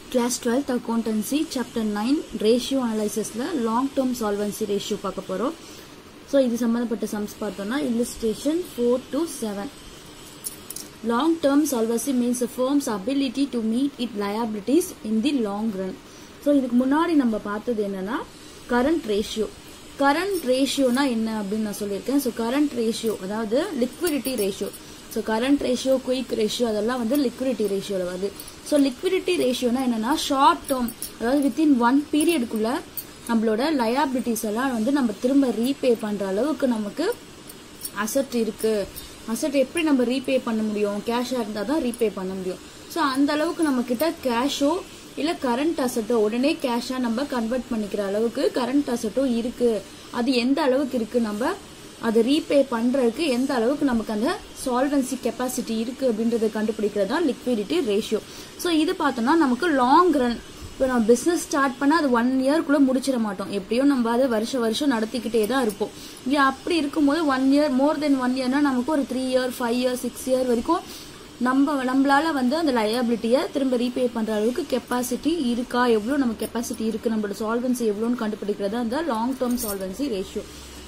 Class twelfth accountancy chapter nine ratio அனலைசிஸ்ல long term solvency ratio பார்க்க போறோம் so இது சம்பந்தப்பட்ட சம்ஸ் பார்த்தோம்னா illustration four two seven long term solvency means a firm's ability to meet its liabilities in the long run so இதுக்கு முன்னாடி நம்ம பார்த்தது என்னன்னா கரண்ட் ரேஷியோ கரண்ட் ரேஷியோனா என்ன அப்படின்னு நான் சொல்லியிருக்கேன் ஸோ கரண்ட் ரேஷியோ அதாவது liquidity ratio so current ratio quick ratio அதெல்லாம் வந்து லிக்விடிட்டி ரேஷியோவில் வருது ஸோ லிக்விடிட்டி ரேஷியோனா என்னன்னா ஷார்ட் டேர்ம் அதாவது வித்தின் ஒன் பீரியடுக்குள்ள நம்மளோட லயாபிலிட்டிஸ் எல்லாம் வந்து நம்ம திரும்ப ரீபே பண்ற அளவுக்கு நமக்கு அசட் இருக்கு அசட் எப்படி நம்ம ரீபே பண்ண முடியும் கேஷாக இருந்தால் தான் ரீபே பண்ண முடியும் ஸோ அந்த அளவுக்கு நம்ம கிட்ட கேஷோ இல்லை கரண்ட் அசட்டோ உடனே கேஷாக நம்ம கன்வெர்ட் பண்ணிக்கிற அளவுக்கு கரண்ட் அசட்டோ இருக்கு அது எந்த அளவுக்கு இருக்கு நம்ம அதை ரீபே பண்றதுக்கு எந்த அளவுக்கு நமக்கு அந்த சால்வன்சி கெப்பாசிட்டி இருக்கு அப்படின்றத கண்டுபிடிக்கிறது தான் லிக்விடிட்டி ரேஷியோ ஸோ இது பார்த்தோம்னா நமக்கு லாங் ரன் இப்போ நம்ம பிஸ்னஸ் ஸ்டார்ட் பண்ணால் அது ஒன் இயர்க்குள்ளே முடிச்சிட மாட்டோம் எப்படியும் நம்ம அதை வருஷம் வருஷம் நடத்திக்கிட்டே தான் இருப்போம் இங்கே அப்படி இருக்கும்போது one year more than one இயர்னா நமக்கு ஒரு three year five year six year வரைக்கும் நம்ம நம்மளால வந்து அந்த லயபிலிட்டியை திரும்ப ரீபே பண்ற அளவுக்கு கெப்பாசிட்டி இருக்கா எவ்வளோ நம்ம கெப்பாசிட்டி இருக்கு நம்மளோட சால்வன்சி எவ்வளோன்னு கண்டுபிடிக்கிறது அந்த long term solvency ratio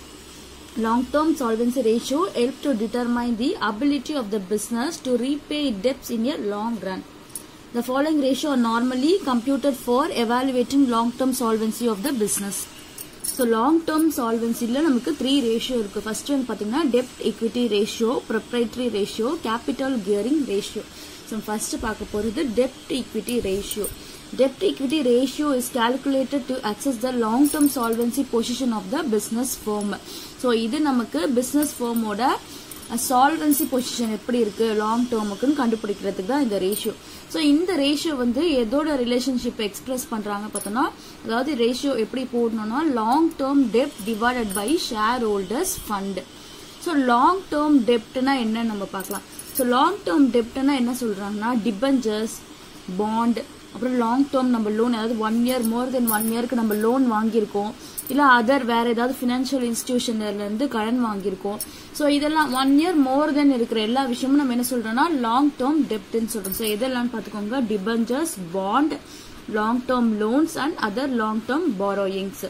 long term solvency ratio help to determine the ability of the business to repay debts in a long run the following ratio are normally computed for evaluating long term solvency of the business so long term சால்வன்சியில் நமக்கு three ratio இருக்குது first வந்து பார்த்தீங்கன்னா டெப்ட் equity ratio proprietary ratio capital gearing ratio so first பார்க்க போகிறது டெப்ட் equity ratio debt equity ratio is calculated to access the long term solvency position of the business firm so இது நமக்கு business firm ஓட solvency position எப்படி இருக்கு long டேர்முக்குன்னு கண்டுபிடிக்கிறதுக்கு தான் இந்த ரேஷியோ ஸோ இந்த ரேஷியோ வந்து எதோட ரிலேஷன்ஷிப் எக்ஸ்பிரஸ் பண்றாங்க பார்த்தோம்னா அதாவது ரேஷியோ எப்படி போடணும்னா லாங் டேர்ம் டெப்ட் divided by shareholders fund so long term டெப்ட்னா என்னன்னு நம்ம பார்க்கலாம் ஸோ லாங் டேர்ம் டெப்ட்னா என்ன சொல்றாங்கன்னா டிபெஞ்சர்ஸ் பாண்ட் அப்புறம் லாங் டேர்ம் நம்ம லோன் அதாவது one year more than one இயர்க்கு நம்ம லோன் வாங்கியிருக்கோம் இல்லை அதர் வேற ஏதாவது ஃபினான்ஷியல் இன்ஸ்டிடியூஷன்ல இருந்து கடன் வாங்கியிருக்கோம் ஸோ இதெல்லாம் ஒன் இயர் மோர் தென் இருக்கிற எல்லா விஷயமும் நம்ம என்ன சொல்றோம்னா லாங் டேர்ம் டெப்ட்னு சொல்றோம் ஸோ இதெல்லாம் பார்த்துக்கோங்க debentures bond long term loans and other long term borrowings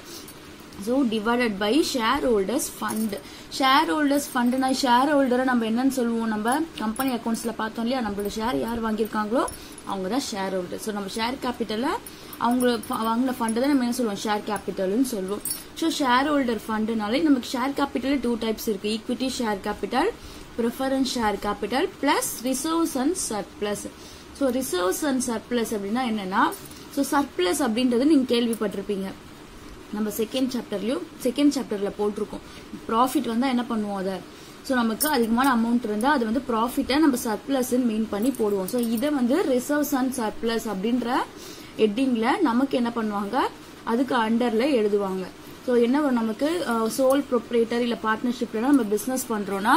so divided by shareholders fund shareholders ஃபண்டுனா ஷேர் ஹோல்டரை நம்ம என்னன்னு சொல்லுவோம் நம்ம கம்பெனி அக்கௌண்ட்ஸில் பார்த்தோம் இல்லையா நம்மளோட ஷேர் யார் வாங்கியிருக்காங்களோ அவங்க தான் ஷேர் ஹோல்டர் ஸோ நம்ம ஷேர் கேபிட்டலை அவங்க வாங்கின ஃபண்டு தான் நம்ம என்ன சொல்லுவோம் ஷேர் கேபிட்டல்னு சொல்லுவோம் ஸோ ஷேர் ஹோல்டர் ஃபண்டுனாலே நமக்கு ஷேர் கேபிட்டல் டூ டைப்ஸ் இருக்கு equity share capital preference share capital plus reserves and surplus so reserves and surplus அப்படின்னா என்னன்னா ஸோ சர்ப்ளஸ் அப்படின்றது நீங்க கேள்விப்பட்டிருப்பீங்க நம்ம செகண்ட் சாப்டர்லயும் செகண்ட் சாப்டர்ல போட்டிருக்கோம் ப்ராஃபிட் வந்தா என்ன பண்ணுவோம் அதை ஸோ நமக்கு அதிகமான அமௌண்ட் இருந்தால் அது வந்து ப்ராஃபிட்டை நம்ம சர்ப்ளஸ் மீன் பண்ணி போடுவோம் ஸோ இதை வந்து ரிசர்வ்ஸ் அண்ட் சர்ப்ளஸ் அப்படின்ற ஹெட்டிங்ல நமக்கு என்ன பண்ணுவாங்க அதுக்கு அண்டர்ல எழுதுவாங்க ஸோ என்ன வரும் நமக்கு சோல் ப்ரொப்ரேட்டர் இல்லை பார்ட்னர்ஷிப்ல நம்ம பிஸ்னஸ் பண்றோம்னா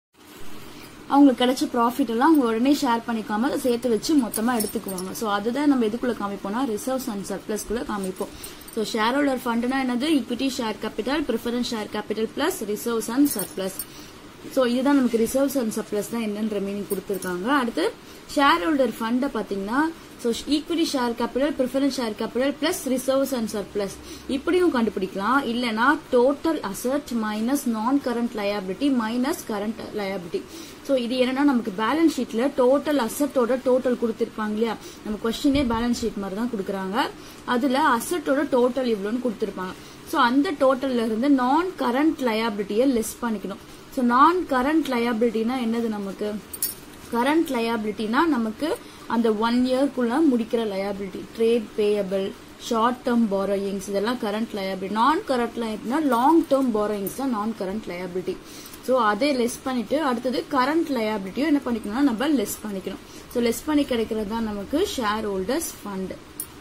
அவங்களுக்கு கிடைச்ச ப்ராஃபிட் எல்லாம் அவங்க உடனே ஷேர் பண்ணிக்காம அதை சேர்த்து வச்சு மொத்தமா எடுத்துக்குவாங்க ஸோ அதுதான் நம்ம எதுக்குள்ள காமிப்போம்னா ரிசர்வ்ஸ் அண்ட் சர்ப்ளஸ்க்குள்ள காமிப்போம் ஸோ ஷேர் ஹோல்டர் ஃபண்டுனா என்னது equity share capital preference share capital plus reserves and surplus so இதுதான் நமக்கு ரிசர்வ்ஸ் அண்ட் சர்ப்ளஸ் தான் என்னன்ற மீனிங் கொடுத்துருக்காங்க அடுத்து ஷேர் ஹோல்டர் ஃபண்டை பார்த்தீங்கன்னா so equity share capital preference share capital plus reserves and surplus இப்படியும் கண்டுபிடிக்கலாம் இல்லைனா total asset minus non current liability minus current liability so இது என்னன்னா நமக்கு பேலன்ஸ் ஷீட்ல டோட்டல் அசட்டோட டோட்டல் கொடுத்துருப்பாங்க இல்லையா நம்ம கொஸ்டினே பேலன்ஸ் ஷீட் மாதிரி தான் கொடுக்குறாங்க அதுல அசட்டோட டோட்டல் இவ்வளோன்னு கொடுத்துருப்பாங்க ஸோ அந்த டோட்டல்ல இருந்து நான் கரண்ட் லயபிலிட்டியை லெஸ் பண்ணிக்கணும் ஸோ நான் கரண்ட் லயபிலிட்டினா என்னது நமக்கு கரண்ட் லயபிலிட்டினா நமக்கு அந்த ஒன் இயர்க்குள்ள முடிக்கிற liability trade payable short term borrowings இதெல்லாம் கரண்ட் லயபிலிட்டி நான் கரண்ட் லயபிலிட்டினா லாங் டேர்ம் பாரோயிங்ஸ் தான் நான் கரண்ட் லயபிலிட்டி ஸோ அதை லெஸ் பண்ணிட்டு அடுத்தது கரண்ட் லயபிலிட்டியும் என்ன பண்ணிக்கணும்னா நம்ம லெஸ் பண்ணிக்கணும் ஸோ லெஸ் பண்ணி கிடைக்கிறது தான் நமக்கு ஷேர் ஹோல்டர்ஸ் ஃபண்ட்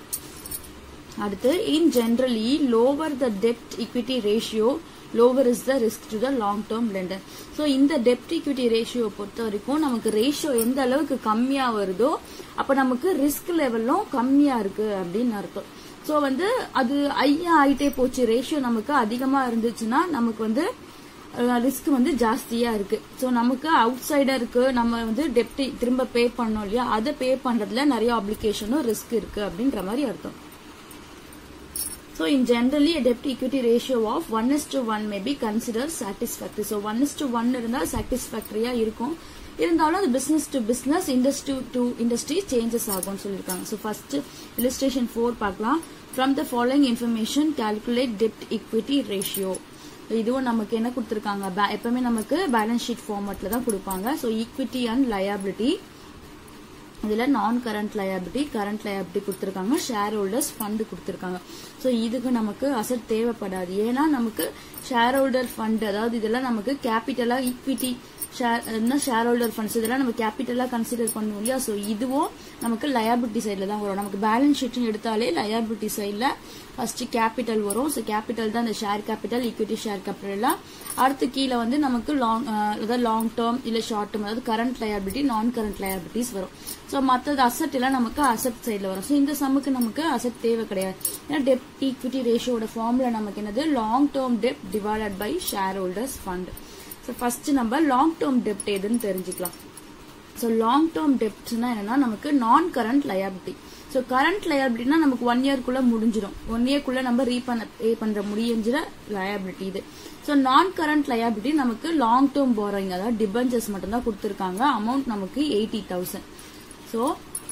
அடுத்து இன் ஜென்ரலி லோவர் த டெப்ட் equity ratio lower is the risk to the long term lender so இந்த டெப்ட் equity ரேஷியோ பொறுத்த வரைக்கும் நமக்கு ரேஷியோ எந்த அளவுக்கு கம்மியா வருதோ அப்ப நமக்கு ரிஸ்க் லெவலும் கம்மியா இருக்கு அப்படின்னு அர்த்தம் ஸோ வந்து அது ஐயா ஆயிட்டே போச்சு ரேஷியோ நமக்கு அதிகமா இருந்துச்சுன்னா நமக்கு வந்து ரிஸ்க் வந்து ஜாஸ்தியா இருக்கு ஸோ நமக்கு அவுட் சைடருக்கு நம்ம வந்து டெப்ட் திரும்ப பே பண்ணோம் இல்லையா அதை பே பண்றதுல நிறைய அப்ளிகேஷனும் ரிஸ்க் இருக்கு அப்படின்ற மாதிரி அர்த்தம் So in generally a debt equity ratio of 1 is to 1 may be considered satisfactory. So 1 is to 1 இருந்தா satisfactory-ஆ இருக்கும் இருந்தாலும் அது business to business industry to industry changes ஆகும்னு சொல்லியிருக்காங்க ஸோ ஃபர்ஸ்ட் illustration 4 பார்க்கலாம் from the following information calculate debt equity ratio இதுவும் நமக்கு என்ன கொடுத்துருக்காங்க Ba- எப்பவுமே நமக்கு பேலன்ஸ் ஷீட் ஃபார்மேட்ல தான் கொடுப்பாங்க ஸோ ஈக்விட்டி அண்ட் லயபிலிட்டி இதுல non current liability current liability கொடுத்துருக்காங்க ஷேர் ஹோல்டர்ஸ் ஃபண்ட் கொடுத்துருக்காங்க ஸோ இதுக்கு நமக்கு அசட் தேவைப்படாது ஏன்னா நமக்கு ஷேர் ஹோல்டர் ஃபண்ட் அதாவது இதெல்லாம் நமக்கு கேபிட்டலா ஈக்விட்டி ஷேர் என்ன ஷேர் ஹோல்டர் ஃபண்ட்ஸ் இதெல்லாம் நம்ம கேபிட்டலா கன்சிடர் பண்ணுவோம் இல்லையா ஸோ இதுவும் நமக்கு லயபிலிட்டி சைடில் தான் வரும் நமக்கு பேலன்ஸ் ஷீட்னு எடுத்தாலே லயபிலிட்டி சைடில் ஃபர்ஸ்ட் கேபிட்டல் வரும் ஸோ கேபிட்டல் தான் இந்த share capital equity share capital அடுத்து கீழே வந்து நமக்கு லாங் அதாவது லாங் டேர்ம் இல்ல ஷார்ட் டேர்ம் அதாவது current liability non current liabilities வரும் ஸோ மற்றது அசட் எல்லாம் நமக்கு அசட் சைடில் வரும் ஸோ இந்த சம்முக்கு நமக்கு அசட் தேவை கிடையாது ஏன்னா டெப் ஈக்விட்டி ரேஷியோட ஃபார்முலா நமக்கு என்னது long term debt divided by shareholders fund so first நம்ம லாங் டேர்ம் டெப்ட் எதுன்னு தெரிஞ்சுக்கலாம் ஸோ லாங் டேர்ம் டெப்ட்னா என்னன்னா நமக்கு non current liability so current லயபிலிட்டினா நமக்கு ஒன் இயர்க்குள்ள முடிஞ்சிடும் ஒன் இயர்க்குள்ள நம்ம ரீ பண்ண பே பண்ற முடிஞ்சிற லயபிலிட்டி இது ஸோ நான் கரண்ட் லயபிலிட்டி நமக்கு லாங் டேர்ம் போறீங்க அதாவது டிபெஞ்சர்ஸ் மட்டும் தான் கொடுத்துருக்காங்க அமௌண்ட் நமக்கு eighty thousand so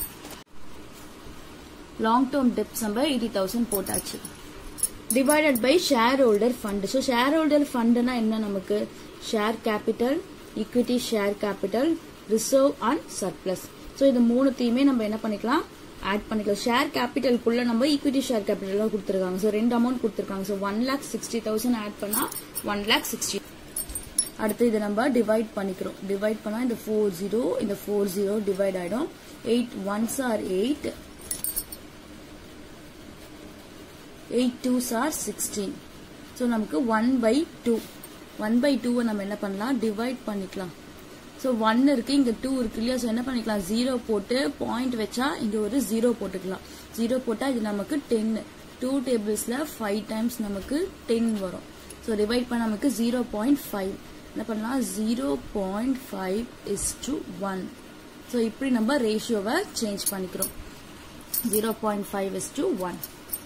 long term debts நம்ம எயிட்டி தௌசண்ட் போட்டாச்சு divided by share holder fund so shareholder ஃபண்ட்னா என்ன நமக்கு share capital equity share capital reserve and surplus so இது மூணுத்தையுமே நம்ம என்ன பண்ணிக்கலாம் ஆட் பண்ணிக்கலாம் ஷேர் கேபிட்டலுக்குள்ள நம்ம ஈக்விட்டி ஷேர் கேபிட்டல் கொடுத்துருக்காங்க ஸோ ரெண்டு அமௌண்ட் கொடுத்துருக்காங்க so one lakh sixty thousand add பண்ணா ஒன் லேக் சிக்ஸ்டி அடுத்து இதை நம்ம டிவைட் பண்ணிக்கிறோம் டிவைட் பண்ணா இந்த ஃபோர் ஜீரோ இந்த ஃபோர் ஜீரோ டிவைட் ஆயிடும் eight ones are eight eight twos are sixteen so நமக்கு one by two one by டூவை நம்ம என்ன பண்ணலாம் டிவைட் பண்ணிக்கலாம் ஸோ ஒன் இருக்கு இங்க டூ இருக்கு இல்லையா ஸோ என்ன பண்ணிக்கலாம் ஜீரோ போட்டு பாயிண்ட் வச்சா இங்க ஒரு ஜீரோ போட்டுக்கலாம் ஜீரோ போட்டா இது நமக்கு டென் டூ டேபிள்ஸ்ல ஃபைவ் டைம்ஸ் நமக்கு டென் வரும் ஸோ டிவைட் பண்ண நமக்கு ஜீரோ பாயிண்ட் ஃபைவ் என்ன பண்ணலாம் zero point five is to one so இப்படி நம்ம ரேஷியோவை சேஞ்ச் பண்ணிக்கிறோம் zero point five is to one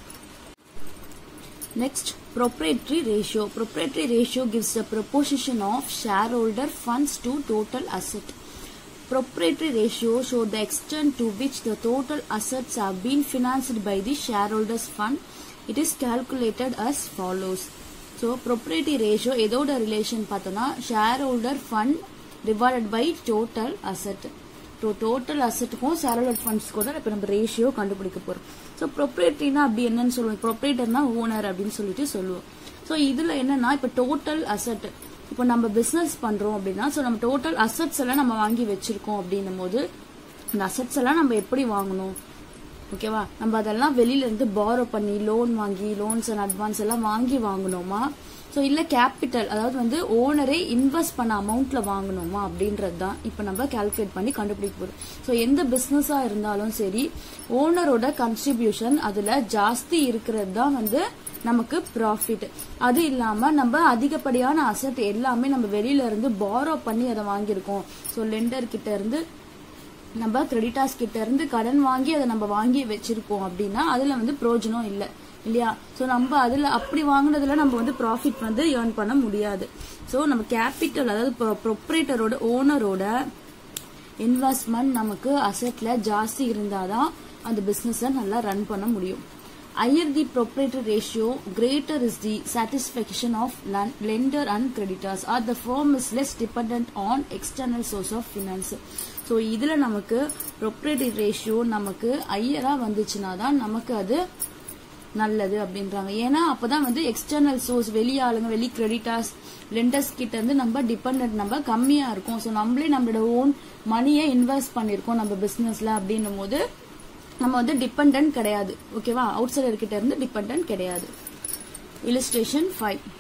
Next, proprietary ratio. Proprietary ratio gives the proportion of shareholder funds to total asset. Proprietary ratio show the extent to which the total assets have been financed by the shareholders fund. It is calculated as follows. So, proprietary ratio எதோட relation பார்த்தோம்னா shareholder fund divided by total asset. So total அசட்டுக்கும் சேரலர் ஃபண்ட்ஸ்க்கும் தான் இப்போ நம்ம ratio கண்டுபிடிக்க போகிறோம் ஸோ ப்ரொப்ரேட்டரினா அப்படி என்னன்னு சொல்லுவோம் ப்ரொப்ரேட்டர்னா ஓனர் அப்படின்னு சொல்லிட்டு சொல்லுவோம் ஸோ இதில் என்னன்னா இப்போ டோட்டல் அசட் இப்போ நம்ம பிஸ்னஸ் பண்ணுறோம் அப்படின்னா ஸோ நம்ம டோட்டல் அசட்ஸ் எல்லாம் நம்ம வாங்கி வச்சிருக்கோம் அப்படின்னும் போது இந்த அசட்ஸ் எல்லாம் நம்ம எப்படி வாங்கணும் ஓகேவா நம்ம அதெல்லாம் வெளியில இருந்து பாரோ பண்ணி லோன் வாங்கி லோன்ஸ் அண்ட் அட்வான்ஸ் எல்லாம் வாங்கி வாங்கணுமா ஸோ இல்ல கேபிட்டல் அதாவது வந்து ஓனரே இன்வெஸ்ட் பண்ண அமௌண்ட்ல வாங்கணுமா அப்படின்றது தான் இப்போ நம்ம கால்குலேட் பண்ணி கண்டுபிடிக்க போறோம் ஸோ எந்த பிசினஸா இருந்தாலும் சரி ஓனரோட கன்ட்ரிபியூஷன் அதுல ஜாஸ்தி இருக்கிறது தான் வந்து நமக்கு ப்ராஃபிட் அது இல்லாம நம்ம அதிகப்படியான அசட் எல்லாமே நம்ம வெளியில இருந்து பாரோ பண்ணி அதை வாங்கியிருக்கோம் ஸோ லெண்டர் கிட்ட இருந்து நம்ம கிரெடிட்டாஸ் கிட்ட இருந்து கடன் வாங்கி அதை நம்ம வாங்கி வச்சிருக்கோம் அப்படின்னா அதுல வந்து பிரயோஜனம் இல்லை இல்லையா ஸோ நம்ம அதுல அப்படி வாங்குனதுல நம்ம வந்து ப்ராஃபிட் வந்து ஏர்ன் பண்ண முடியாது ஸோ நம்ம கேபிட்டல் அதாவது ப்ரொப்ரேட்டரோட ஓனரோட இன்வெஸ்ட்மெண்ட் நமக்கு அசெட்ல ஜாஸ்தி இருந்தாதான் அந்த பிசினஸை நல்லா ரன் பண்ண முடியும் higher the proprietary ratio greater is the satisfaction of lan- lender and creditors or the firm is less dependent on external source of finance so இதில் நமக்கு ப்ரொப்ரேட்டரி ரேஷியோ நமக்கு ஐயராக வந்துச்சுன்னா தான் நமக்கு அது நல்லது அப்படின்றாங்க ஏன்னா அப்பதான் வந்து எக்ஸ்டர்னல் சோர்ஸ் வெளி ஆளுங்க வெளி கிரெடிட்டார்ஸ் லெண்டர்ஸ் கிட்ட இருந்து நம்ம டிபெண்ட் நம்ம கம்மியா இருக்கும் ஸோ நம்மளே நம்மளோட ஓன் மணியை இன்வெஸ்ட் பண்ணிருக்கோம் நம்ம பிசினஸ்ல அப்படின்னும் போது நம்ம வந்து டிபெண்ட் கிடையாது ஓகேவா அவுட் சைடர் கிட்ட இருந்து டிபெண்ட் கிடையாது illustration 5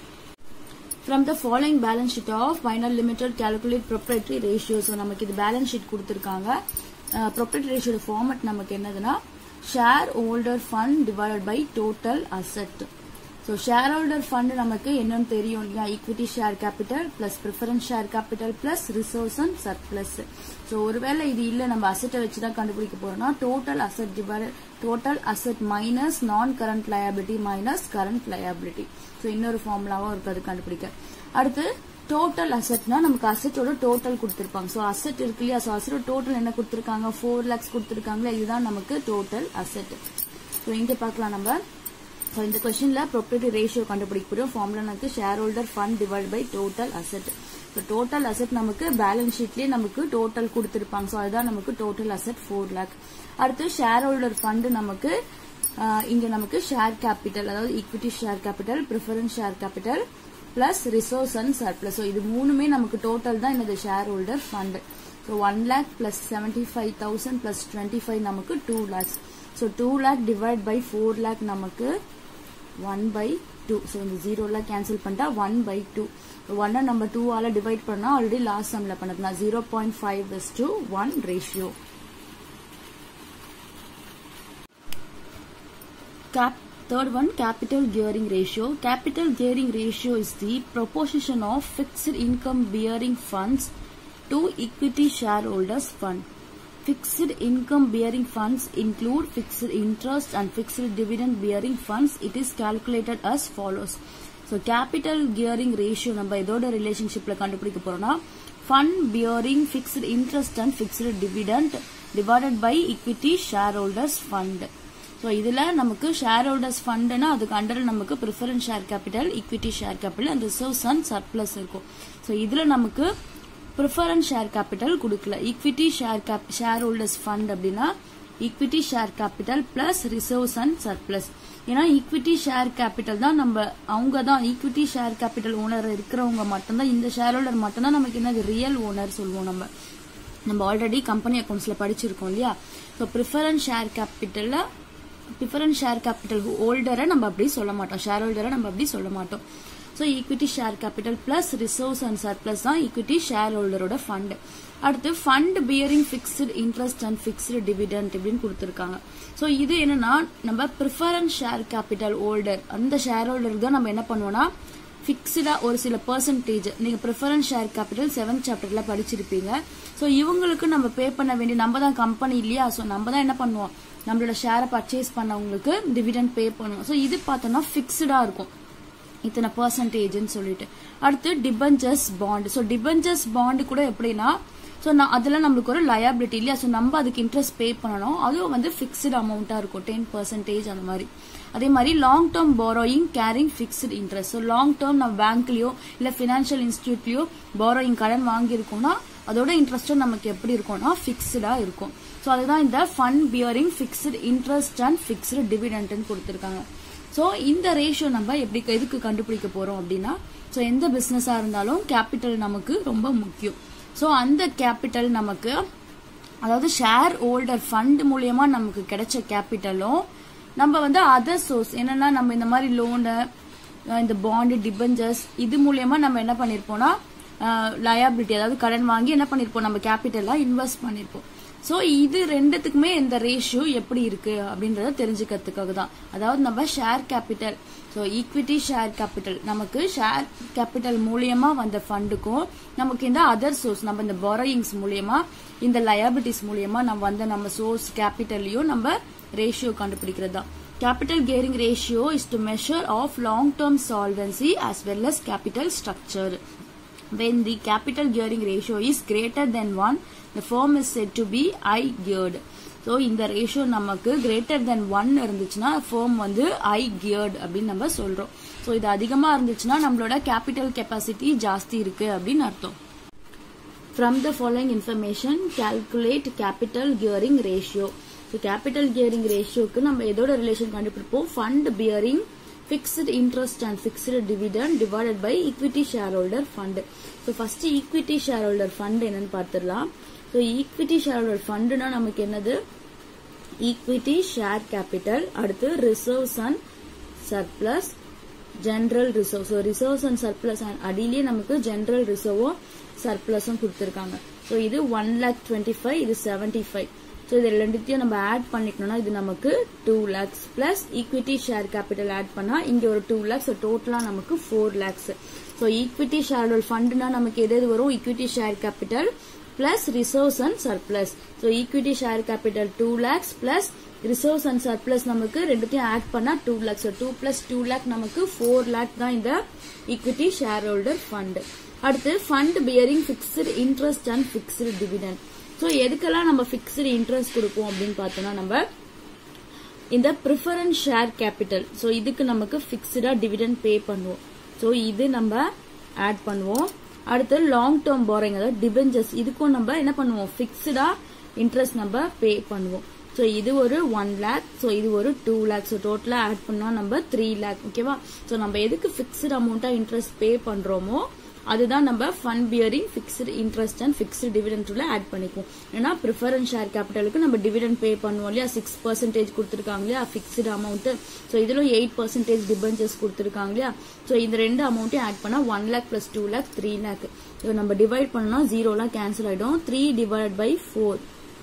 from the following balance sheet of final limited calculate proprietary ratio so நமக்கு இது balance sheet கொடுத்திருக்காங்க uh, proprietary ratio format நமக்கு என்னதுன்னா share holder fund divided by total asset so share holder fund நமக்கு என்னன்னு தெரியும் இல்லையா equity share capital plus preference share capital plus reserves and surplus so ஒருவேளை இது இல்லை நம்ம அசட்டை வச்சு தான் கண்டுபிடிக்க போறோம்னா total asset divide total asset minus non current liability minus current liability so இன்னொரு ஃபார்முலாவும் இருக்கு அது கண்டுபிடிக்க அடுத்து டோட்டல் அசட்னா நமக்கு அசட்டோட டோட்டல் கொடுத்துருப்பாங்க ஸோ அசட் இருக்கு இல்லையா ஸோ அசட்டோட டோட்டல் என்ன கொடுத்துருக்காங்க ஃபோர் லேக்ஸ் கொடுத்துருக்காங்களா இதுதான் நமக்கு டோட்டல் அசட் ஸோ இங்க பார்க்கலாம் நம்ம ஸோ இந்த கொஸ்டின்ல ப்ரொப்பர்ட்டி ரேஷியோ கண்டுபிடிக்க போறோம் ஃபார்முலா நமக்கு share holder fund divide by total asset so total asset நமக்கு பேலன்ஸ் ஷீட்லயே நமக்கு டோட்டல் கொடுத்துருப்பாங்க ஸோ அதுதான் நமக்கு டோட்டல் அசட் ஃபோர் லேக் அடுத்து ஷேர் ஹோல்டர் ஃபண்ட் நமக்கு இங்க நமக்கு ஷேர் கேபிட்டல் அதாவது equity share capital preference share capital plus resource and surplus so இது மூணுமே நமக்கு டோட்டல் தான் இந்த share holder fund so one lakh plus seventy five thousand plus twenty five நமக்கு two lakhs so two lakh divide by four lakh நமக்கு one by two so இந்த ஜீரோலாம் cancel பண்ணிட்டா ஒன் பை டூ ஒன்னை நம்ம டூவால டிவைட் பண்ணா ஆல்ரெடி லாஸ்ட் சம்ல பண்ணதுனா zero point five is to one ratio Cap third one capital gearing ratio capital gearing ratio is the proportion of fixed income bearing funds to equity shareholders fund fixed income bearing funds include fixed interest and fixed dividend bearing funds it is calculated as follows so capital gearing ratio நம்ம இதோட ரிலேஷன்ஷிப்ல கண்டுபிடிக்க போறோம்னா fund bearing fixed interest and fixed dividend divided by equity shareholders fund so இதில் நமக்கு shareholders ஃபண்டுனா அதுக்கு under நமக்கு preference share capital equity share capital and reserves and surplus இருக்கும் ஸோ இதில் நமக்கு ப்ரிஃபரன்ஸ் ஷேர் கேபிட்டல் கொடுக்கல equity share cap shareholders fund அப்படின்னா equity share capital plus reserves and surplus ஏன்னா ஈக்விட்டி ஷேர் கேபிட்டல் தான் நம்ம அவங்க தான் ஈக்விட்டி ஷேர் கேபிட்டல் ஓனர் இருக்கிறவங்க மட்டும்தான் இந்த ஷேர் ஹோல்டர் மட்டும்தான் நமக்கு என்னது ரியல் ஓனர் சொல்லுவோம் நம்ம நம்ம ஆல்ரெடி கம்பெனி அக்கௌண்ட்ஸ்ல படிச்சிருக்கோம் இல்லையா ஸோ ப்ரிஃபரன்ஸ் ஷேர் கேபிட்டல்ல டிஃபரன்ட் ஷேர் கேபிட்டல் ஹோல்டரை நம்ம அப்படி சொல்ல மாட்டோம் ஷேர் ஹோல்டரை நம்ம அப்படி சொல்ல மாட்டோம் so equity share capital plus reserves and surplus தான் ஈக்விட்டி ஷேர் ஹோல்டரோட ஃபண்ட் அடுத்து fund bearing fixed interest and fixed dividend இப்படின்னு கொடுத்துருக்காங்க ஸோ இது என்னன்னா நம்ம ப்ரிஃபரன்ஸ் ஷேர் கேபிட்டல் ஹோல்டர் அந்த ஷேர் ஹோல்டருக்கு தான் நம்ம என்ன பண்ணுவோம்னா ஃபிக்ஸ்டா ஒரு சில பர்சன்டேஜ் நீங்க ப்ரிஃபரன்ஸ் ஷேர் கேபிட்டல் செவன்த் சாப்டர்ல படிச்சிருப்பீங்க ஸோ இவங்களுக்கு நம்ம பே பண்ண வேண்டிய நம்ம தான் கம்பெனி இல்லையா ஸோ நம்ம தான் என்ன பண்ணுவோம் நம்மளோட ஷேரை பர்ச்சேஸ் பண்ணவங்களுக்கு டிவிடெண்ட் பே பண்ணுவோம் ஸோ இது பார்த்தோம்னா ஃபிக்ஸ்டா இருக்கும் இத்தனை பர்சன்டேஜ்னு சொல்லிட்டு அடுத்து debentures bond so debentures bond கூட எப்படின்னா ஸோ நான் அதில் நம்மளுக்கு ஒரு லயபிலிட்டி இல்லையா ஸோ நம்ம அதுக்கு இன்ட்ரெஸ்ட் பே பண்ணணும் அதுவும் வந்து ஃபிக்ஸ்டு அமௌண்ட்டாக இருக்கும் டென் பர்சன்டேஜ் அந்த மாதிரி அதே மாதிரி long term borrowing carrying fixed interest so long term நம்ம பேங்க்லயோ இல்லை ஃபினான்ஷியல் இன்ஸ்டியூட்லயோ பாரோயிங் கடன் வாங்கியிருக்கோம்னா அதோட இன்ட்ரெஸ்ட்டும் நமக்கு எப்படி இருக்கும்னா ஃபிக்ஸ்டா இருக்கும் ஸோ அதுதான் இந்த fund bearing fixed interest and fixed டிவிடெண்ட்னு கொடுத்துருக்காங்க ஸோ இந்த ரேஷியோ நம்ம எப்படி எதுக்கு கண்டுபிடிக்க போறோம் அப்படின்னா ஸோ எந்த பிஸ்னஸாக இருந்தாலும் கேபிட்டல் நமக்கு ரொம்ப முக்கியம் ஸோ அந்த கேபிட்டல் நமக்கு அதாவது ஷேர் ஹோல்டர் ஃபண்ட் மூலியமா நமக்கு கிடைச்ச கேபிட்டலும் நம்ம வந்து அதர் சோர்ஸ் என்னன்னா நம்ம இந்த மாதிரி லோனு இந்த பாண்டு டிபெஞ்சர்ஸ் இது மூலியமா நம்ம என்ன பண்ணிருப்போம்னா லயபிலிட்டி அதாவது கடன் வாங்கி என்ன பண்ணிருப்போம் நம்ம கேபிட்டலா இன்வெஸ்ட் பண்ணிருப்போம் ஸோ இது ரெண்டுத்துக்குமே இந்த ரேஷியோ எப்படி இருக்கு அப்படின்றத தெரிஞ்சுக்கிறதுக்காக தான் அதாவது நம்ம share capital so equity share capital நமக்கு ஷேர் கேபிட்டல் மூலியமா வந்த ஃபண்டுக்கும் நமக்கு இந்த அதர் சோர்ஸ் நம்ம இந்த பாரோயிங்ஸ் மூலியமா இந்த லயபிலிட்டிஸ் மூலியமா நம்ம வந்த நம்ம சோர்ஸ் கேபிட்டல்லையும் நம்ம ரேஷியோ கண்டுபிடிக்கிறது தான் capital carrying ratio is to measure of long term solvency as well as capital structure when the capital gearing ratio is greater than 1 the firm is said to be high geared so இந்த ratio நமக்கு greater than one இருந்துச்சுன்னா ஃபேம் வந்து high geared அப்படின்னு நம்ம சொல்றோம் so இது அதிகமா இருந்துச்சுன்னா நம்மளோட கேபிட்டல் கெப்பாசிட்டி ஜாஸ்தி இருக்கு அப்படின்னு அர்த்தம் From the following information, calculate capital gearing ratio. So, capital gearing ratioக்கு நம்ம எதோட ரிலேஷன் கண்டுபிடிப்போம் fund bearing fixed interest and fixed dividend divided by equity share holder fund so first equity share holder fund என்னன்னு பார்த்துடலாம் ஸோ equity share shareholder ஃபண்டுனா நமக்கு என்னது equity share capital அடுத்து reserves and surplus general reserve so reserves and surplus and அடியிலேயே நமக்கு general ரிசர்வும் சர்ப்ளஸும் கொடுத்துருக்காங்க ஸோ இது ஒன் லேக் டுவெண்ட்டி ஃபைவ் இது செவன்டி ஃபைவ் ஸோ இது ரெண்டுத்தையும் நம்ம ஆட் பண்ணிக்கணும்னா இது நமக்கு two lakhs plus equity share capital add பண்ணா இங்க ஒரு டூ லேக்ஸ் டோட்டலா நமக்கு four lakhs so equity share ஃபண்ட்னா நமக்கு எது எது வரும் equity share capital plus reserves and surplus so equity share capital two lakhs plus reserves and surplus நமக்கு ரெண்டுத்தையும் ஆட் பண்ணா two lakhs two plus two lakh நமக்கு ஃபோர் லேக் தான் இந்த ஈக்விட்டி ஷேர் ஹோல்டர் ஃபண்ட் அடுத்து fund bearing fixed interest and fixed dividend so எதுக்கெல்லாம் நம்ம fixed interest கொடுப்போம் அப்படின்னு பார்த்தோம்னா நம்ம இந்த ப்ரிஃபரன்ஸ் ஷேர் கேபிட்டல் ஸோ இதுக்கு நமக்கு பிக்ஸ்டா டிவிடெண்ட் பே பண்ணுவோம் ஸோ இது நம்ம ஆட் பண்ணுவோம் அடுத்து லாங் டேர்ம் போரிங் அதாவது டிபெஞ்சர்ஸ் இதுக்கும் நம்ம என்ன பண்ணுவோம் பிக்ஸ்டா இன்ட்ரெஸ்ட் நம்ம பே பண்ணுவோம் ஸோ இது ஒரு ஒன் லேக் ஸோ இது ஒரு டூ லேக் ஸோ டோட்டலாக ஆட் பண்ணோம் நம்ம த்ரீ லேக் ஓகேவா ஸோ நம்ம எதுக்கு ஃபிக்ஸ்டு அமௌண்ட்டாக இன்ட்ரெஸ்ட் பே பண்ணுறோமோ அதுதான் நம்ம fund bearing fixed interest and fixed டிவிடெண்ட்ல ஆட் பண்ணிக்குவோம் ஏன்னா ப்ரிஃபரன்ஸ் ஷேர் கேபிட்டலுக்கு நம்ம டிவிடெண்ட் பே பண்ணுவோம் இல்லையா சிக்ஸ் பர்சன்டேஜ் கொடுத்துருக்காங்க இல்லையா ஃபிக்ஸ்டு அமௌண்ட் ஸோ இதிலும் எயிட் பர்சன்டேஜ் டிபெஞ்சர்ஸ் கொடுத்துருக்காங்க இல்லையா ஸோ இந்த ரெண்டு அமௌண்ட்டையும் ஆட் பண்ணா one lakh plus two lakh three lakh so நம்ம டிவைட் பண்ணா ஜீரோலாம் கேன்சல் ஆயிடும் three divide by four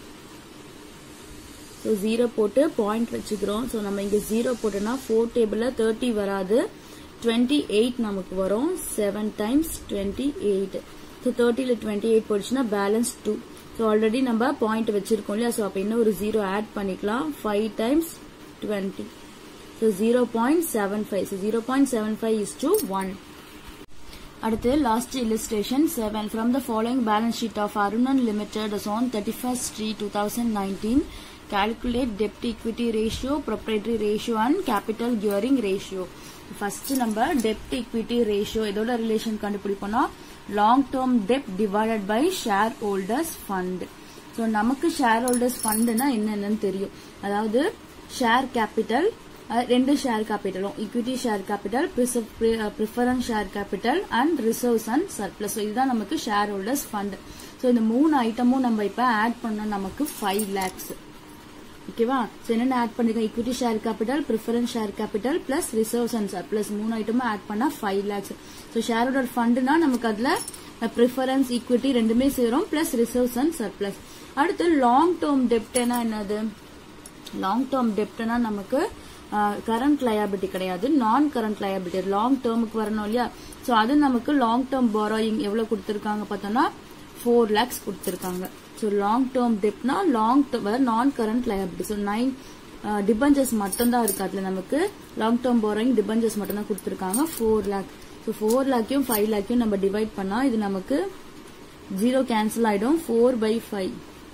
so zero போட்டு பாயிண்ட் வச்சுக்கிறோம் ஸோ நம்ம இங்கே ஜீரோ போட்டோம்னா ஃபோர் டேபிளில் தேர்ட்டி வராது டுவெண்ட்டி எயிட் நமக்கு வரும் seven times twenty eight so தேர்ட்டியில் டுவெண்ட்டி எயிட் போயிடுச்சுன்னா பேலன்ஸ் டூ ஸோ ஆல்ரெடி நம்ம பாயிண்ட் வச்சிருக்கோம் இல்லையா ஸோ அப்போ இன்னும் ஒரு ஜீரோ ஆட் பண்ணிக்கலாம் five times twenty so zero point seven five so zero point seven five is to one அடுத்து last illustration 7 from the following balance sheet of Arunan Limited as on 31st Street 2019 calculate debt equity ratio proprietary ratio and capital gearing ratio first நம்ம டெப்ட் equity ratio இதோட relation கண்டுபிடிப்போம்னா long term டெப்ட் divided by shareholders fund so நமக்கு shareholders ஃபண்டுனா என்னென்னு தெரியும் அதாவது ஷேர் கேபிட்டல் ரெண்டு ஷேர் கேபிட்டலும் equity share capital preference share capital and reserves and surplus so இதுதான் நமக்கு ஷேர் ஹோல்டர்ஸ் ஃபண்ட் ஸோ இந்த மூணு ஐட்டமும் நம்ம இப்போ ஆட் பண்ணோம் நமக்கு ஃபைவ் லேக்ஸ் ஓகேவா ஸோ என்னென்ன ஆட் பண்ணிருக்கோம் equity share capital preference share capital plus reserves and surplus மூணு ஐட்டமும் ஆட் பண்ணா five lakhs so shareholder ஃபண்டுனா நமக்கு அதுல ப்ரிஃபரன்ஸ் ஈக்விட்டி ரெண்டுமே சேரும் பிளஸ் ரிசர்வ்ஸ் அண்ட் சர்ப்ளஸ் அடுத்து லாங் டேர்ம் டெப்ட்னா என்னது லாங் டேர்ம் டெப்ட்னா நமக்கு கரண்ட் லயபிலிட்டி கிடையாது நான் கரண்ட் லயபிலிட்டி லாங் டேர்முக்கு வரணும் இல்லையா ஸோ அது நமக்கு லாங் டேர்ம் பாரோயிங் எவ்வளவு கொடுத்துருக்காங்க பார்த்தோம்னா ஃபோர் லேக்ஸ் கொடுத்துருக்காங்க ஸோ லாங் டேர்ம் டெப்ட்னா long non current liability so nine debentures மட்டும் தான் இருக்கு அதுல நமக்கு லாங் டேர்ம் போரோயிங் டிபஞ்சர்ஸ் மட்டும் தான் கொடுத்துருக்காங்க ஃபோர் லேக் ஸோ ஃபோர் லேக்கையும் ஃபைவ் லேக்கையும் நம்ம டிவைட் பண்ணா இது நமக்கு ஜீரோ கேன்சல் ஆயிடும் ஃபோர் பை ஃபைவ்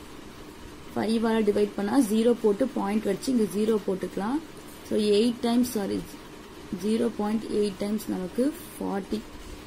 ஃபைவால டிவைட் பண்ணா ஜீரோ போட்டு பாயிண்ட் வச்சு இங்க ஜீரோ போட்டுக்கலாம் so eight times sorry zero point eight times நமக்கு ஃபார்ட்டி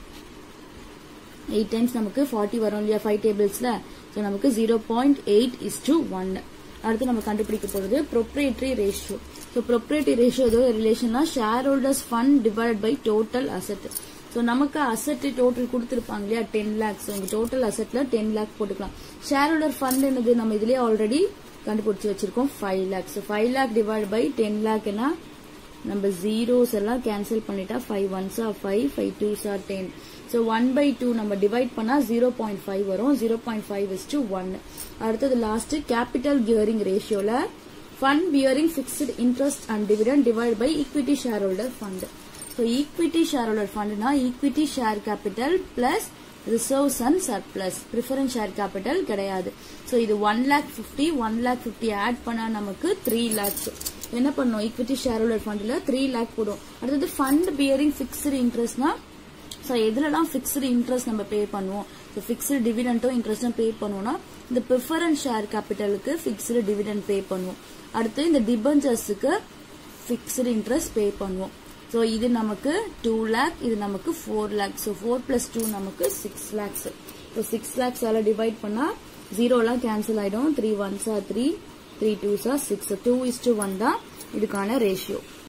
எயிட் டைம்ஸ் நமக்கு ஃபார்ட்டி வரும் இல்லையா ஃபைவ் டேபிள்ஸ்ல ஸோ நமக்கு zero point eight is to one அடுத்து நம்ம கண்டுபிடிக்க போறது proprietary ratio so proprietary ratio ஏதோ ரிலேஷன்னா share shareholders fund divide by total asset so நமக்கு அசெட் டோட்டல் கொடுத்துருப்பாங்க இல்லையா டென் லேக்ஸ் ஸோ இங்க டோட்டல் அசெட்ல டென் லேக் போட்டுக்கலாம் ஷேர் ஹோல்டர் ஃபண்ட் என்னது நம்ம இதுலயே ஆல்ரெடி கண்டுபிடிச்சு வச்சிருக்கோம் five lakhs five lakh divide by ten லேக்னா நம்ம ஜீரோஸ் எல்லாம் கேன்சல் பண்ணிட்டா ஃபைவ் ஒன்ஸா five five twos are ten so one by two நம்ம டிவைட் பண்ணா ஜீரோ பாயிண்ட் ஃபைவ் வரும் zero point five is to one அடுத்தது லாஸ்ட் கேபிட்டல் கியரிங் ரேஷியோல fund bearing fixed interest and dividend divide by equity share holder fund so equity share shareholder ஃபண்ட்னா equity share capital plus reserves and surplus preference share capital கிடையாது so இது one lakh fifty one lakh fifty add பண்ணா நமக்கு three lakhs என்ன பண்ணோம் equity share shareholder ஃபண்ட்ல three lakh போடும் அடுத்தது ஃபண்ட் பியரிங் பிக்ஸ்டு இன்ட்ரெஸ்ட்னா ஸோ எதுலலாம் ஃபிக்ஸ்டு இன்ட்ரெஸ்ட் நம்ம பே பண்ணுவோம் ஸோ ஃபிக்ஸ்டு டிவிடெண்டும் இன்ட்ரெஸ்டும் பே பண்ணுவோம்னா இந்த ப்ரிஃபரன்ஸ் ஷேர் கேபிட்டலுக்கு ஃபிக்ஸ்டு டிவிடெண்ட் பே பண்ணுவோம் அடுத்து இந்த டிபஞ்சர்ஸுக்கு ஃபிக்ஸ்டு இன்ட்ரெஸ்ட் பே பண்ணுவோம் ஸோ இது நமக்கு டூ லேக் இது நமக்கு four lakh so four plus two நமக்கு சிக்ஸ் லேக்ஸ் ஸோ சிக்ஸ் லேக்ஸால டிவைட் பண்ணா ஜீரோலாம் கேன்சல் ஆயிடும் த்ரீ ஒன்ஸா த்ரீ த்ரீ டூஸா six two is to one தான் இதுக்கான ரேஷியோ